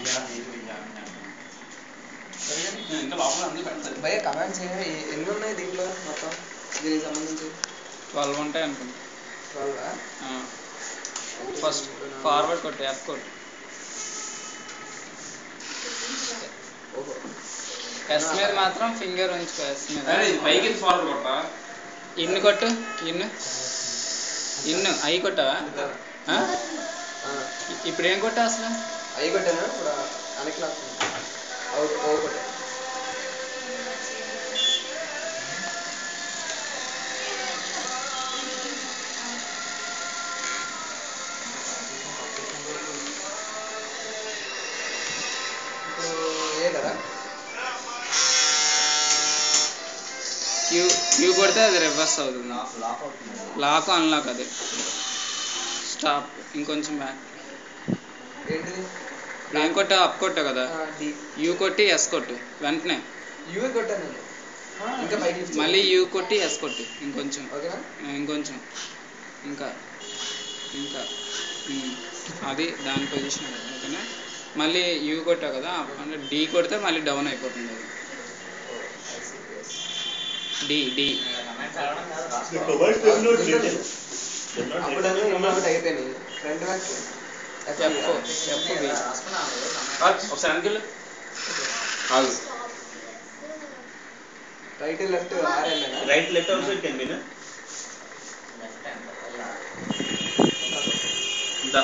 ఇంకా లోపల అన్ని పెడతారు భయ కమాండ్స్ ఏ- ఎన్ని ఉన్నాయి దీంట్లో మొత్తం దీనికి సంబంధించి ట్వెల్వ్ ఉంటాయి అనుకుంటా ట్వెల్వ్ ఫస్ట్ ఫార్వర్డ్ కొట్టు యాప్ కొట్టు ఓహో ఎస్ మీద మాత్రం ఫింగర్ ఉంచుకో ఎస్ మీద అరే ఇది పైకి ఫార్వర్డ్ కొట్టా ఇన్ను కొట్టు ఇన్ను ఇన్ను అయి కొట్టావా ఆ? ఇ- ఇప్పుడు ఏం కొట్టా అసలు అవి కొట్టాను ఇప్పుడు వెనక్కి లాక్కున్నా అవుట్ ఓ కొట్టా ఇప్పుడు ఏ కదా క్యూ క్యూ కొడితే అది రివర్స్ అవుతుంది లాక్ అవుతుంది లాక్ అన్లాక్ అది స్టాప్ ఇంకొంచెం బ్యాక్ ఏంటిది ఏం కొట్టావు అప్ కొట్టావు కదా డి యూ కొట్టి ఎస్ కొట్టు వెంటనే యూ కొట్టాను నేను ఇంకా పైకి lift మళ్ళీ యూ కొట్టి ఎస్ కొట్టు ఇంకొంచెం ఓకేనా ఆ, ఇంకొంచెం ఇంకా ఇంకా ఉమ్. అది దాని పొజిషన్ అది ఓకేనా మళ్ళీ యూ కొట్టావు కదా అంటే డి కొడితే మళ్ళీ డౌన్ అయిపోతుంది అది D D The commands does not read it. Does not అప్పుడు read అన్నీ the ఇంకొకటి commands. అయిపోయినాయి front back F F B ఒకసారి వెనకెళ్ళు ఆగు రైట్ లెఫ్ట్ ఆర్ఎల్ఏనా Right, left also it can be, na? ఇందా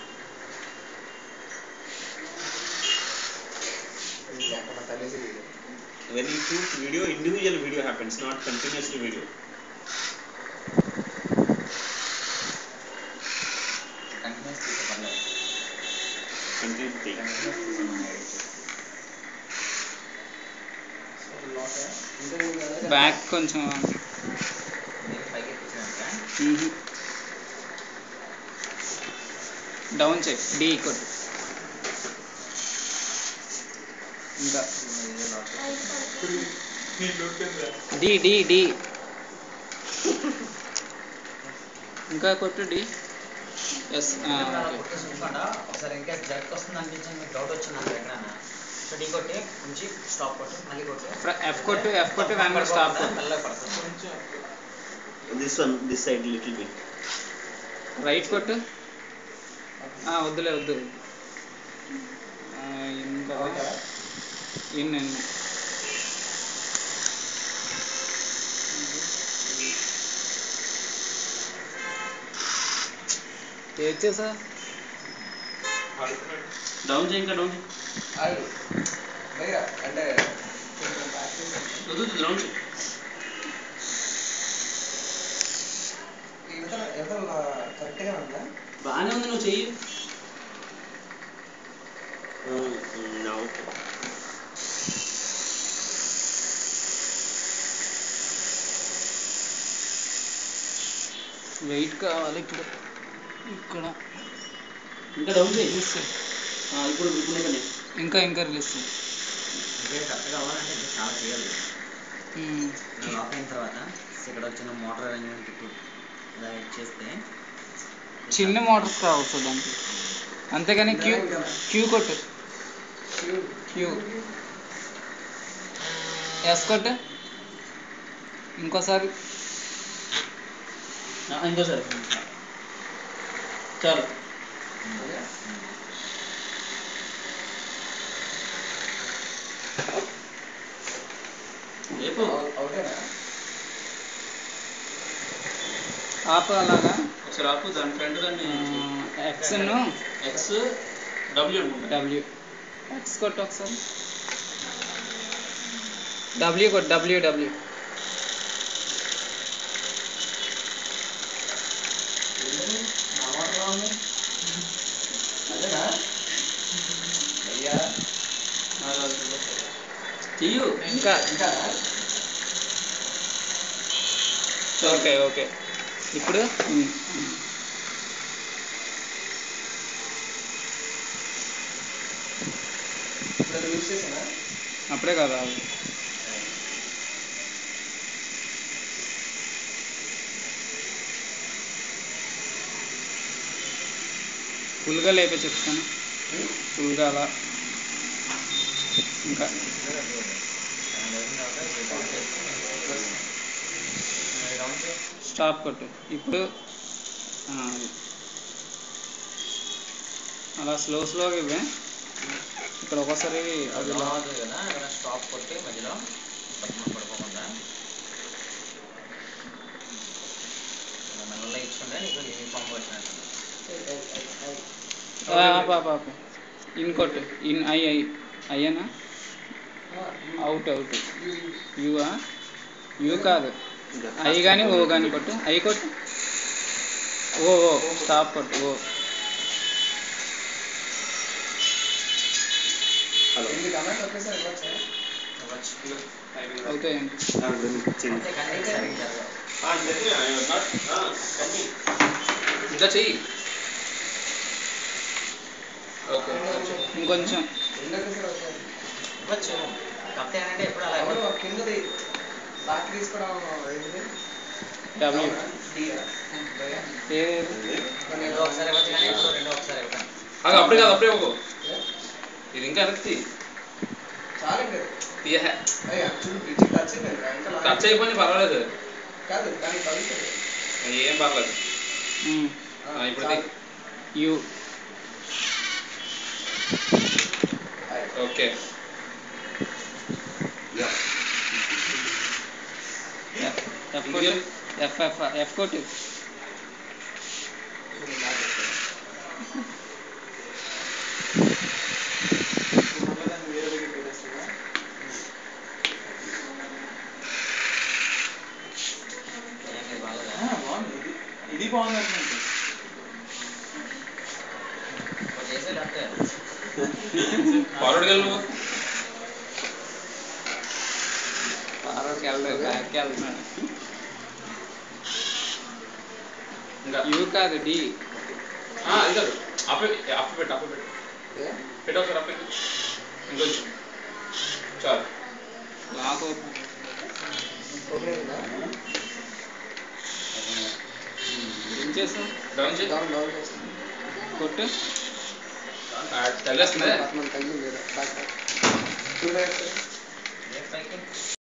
తల్లి When you shoot video, individual video happens, not continuously video. Continuous తీసుకోవాలి Continuously. బ్యాక్ కొంచెం నేను పైకి ఎక్కించినాక డౌన్ చెక్ డి కొట్టు ఇంకా డి డి డి ఇంకా కొట్టు డి ఎస్ ఓకే చూసుకోండా ఒకసారి ఇంకా జర్క్ వస్తుంది అనిపించింది మీకు డౌట్ వచ్చింది నాకు ఎక్కడైనా సో ఢీ కొట్టి ఉంచి స్టాప్ కొట్టి మళ్ళీ కొట్టి ఎఫ్ కొట్టు ఎఫ్ కొట్టు వెంటనే స్టాప్ కొట్టు మెల్లగా పడుతుంది This one, this side little bit. Right కొట్టు ఆ, వద్దులే వద్దు ఆ, ఇంకా ఇన్ ఇన్ ఏది చేసా డౌన్ చేయి ఇంకా డౌన్ చేయి ఆగు భయ్యా అంటే కొంచెం ప్రాక్టీస్ వద్దు డౌన్ చేయి ఇవతల ఇవతల కరెక్ట్గా ఉందా బాగానే ఉంది నువ్వు చెయ్యి Mm, now. వెయిట్ కావాలి ఇప్పుడు ఇక్కడ ఇంకా డౌన్ చేయి ఆ, ఇప్పుడు ఇప్పుడు ఇంకా నెక్స్ట్ ఇంకా ఇంకా రిలీజ్ అంటే కరెక్ట్గా అవ్వాలంటే ఇంకా చాలా చేయాలి ఇలా లాక్ అయిన తర్వాత ఇక్కడ వచ్చిన మోటార్ అరేంజ్మెంట్ ఇలా చేస్తే చిన్న మోటార్స్ కావచ్చు దానికి అంతేగాని క్యూ క్యూ కొట్టు క్యూ ఎస్ కొట్టు ఇంకోసారి ఆ, ఇంకోసారి చాలు రేపు అవుటేనా ఆప్ అలాగా ఒకసారి ఆపు దాని ఫ్రంట్ దాన్ని ఎక్స్ను ఎక్స్ డబ్ల్యూ అనుకుంటా డబ్ల్యూ ఎక్స్ కొట్టు ఒకసారి డబ్ల్యూ కొట్టు డబ్ల్యూ డబ్ల్యూ నా మోటార్ ఉంది అదేనా అయ్యా చెయ్యు ఇంకా ఇంకా ఓకే ఓకే ఇప్పుడు ఉమ్. ఇప్పుడు అది యూజ్ చేసానా అప్పుడే కదా ఫుల్గా లేపే చెప్తాను ఫుల్గా అలా ఇంకా స్టాప్ కొట్టు ఇప్పుడు ఆ, అది. అలా స్లో స్లోగా ఇవ్వే ఇక్కడ ఒకసారి అది అది లా- అవుతుంది కదా అక్కడ స్టాప్ కొట్టి మధ్యలో పక్కన పడుకోకుండా ఇలా మెల్లగా ఇచ్చుకుంటే నీకు యూనిఫామ్ వచ్చినట్టు ఆ, ఆపు ఆపు ఆపు ఇన్ కొట్టు ఇన్ ఐ ఐ అయ్యనా అవుట్ అవుట్ యువా యూ కాదు ఐ కానీ ఓ కానీ కొట్టు ఐ కొట్టు ఓ ఓ స్టాప్ కొట్టు ఓ హలో ఎన్ని కమెంట్స్ ఒకేసారి ఇవ్వచ్చా ఇవ్వచ్చు అవుతాయండి అంతే కానీ సరిగ్గా జరగవు. ఇంకా చెయ్యి ఓకే ఇంకొంచెం ఎన్ని ఒకేసారి అవుతాయి ఇవ్వచ్చు కాకపోతే ఏంటంటే ఎప్పుడు అలా ఎవరు ఇవ్వదు కిందది బ్యాక్ తీసుకోవడం ఏంటి డబ్ల్యూ డియా ఏది రెండో ఒకసారి ఇవ్వచ్చు కానీ ఇప్పుడు రెండో ఒకసారి ఇవ్వను అది అప్పుడే కాదు అప్పుడే ఒక ఇది ఇంకా వెనక్కి చాలండి తీయ అయ్యా చూడు బ్రిడ్జ్ టచ్ అయింది ఇంకా లాగే. టచ్ అయిపోయి పర్వాలేదు కాదు కానీ తగ్గుతుంది ఏం పర్లేదు మ్, ఆ, ఇప్పుడు చాలు. యు ఓకే ఎఫ్ కొట్టు ఎఫ్ ఎఫ్ ఎఫ్ కొట్టు చూడు, లాగే. మళ్ళీ దాన్ని వేరే దగ్గర పెట్టేస్తుందా? ఏంటి బాగాలేదా బాగుంది ఇది ఇది బాగుంది అనుకుంటా ఇప్పుడు చేసేది అంతే ఫార్వర్డ్కి వెళ్ళు నువ్వు ఫార్వర్డ్కి వెళ్ళలేదు బ్యాక్కి వెళ్తున్నాడు ఇంకా యూ కాదు డి ఆ, ఇది కాదు అప్పే అప్పు పెట్టు అప్పు పెట్టు ఏ? పెట్టు ఒకసారి అప్పు పెట్టు ఇంకొంచెం చాలు లాక్ ఓపెన్ ఓకే అయిందా? ఏం చేసావు డౌన్ చేయి డౌన్ డౌన్ చేస్తాను కొట్టు తెల్లేస్తుంది పక్కన తగ్గింది బ్యాక్ బ్యాక్ టూ డైరెక్ట్ ఏ పైకి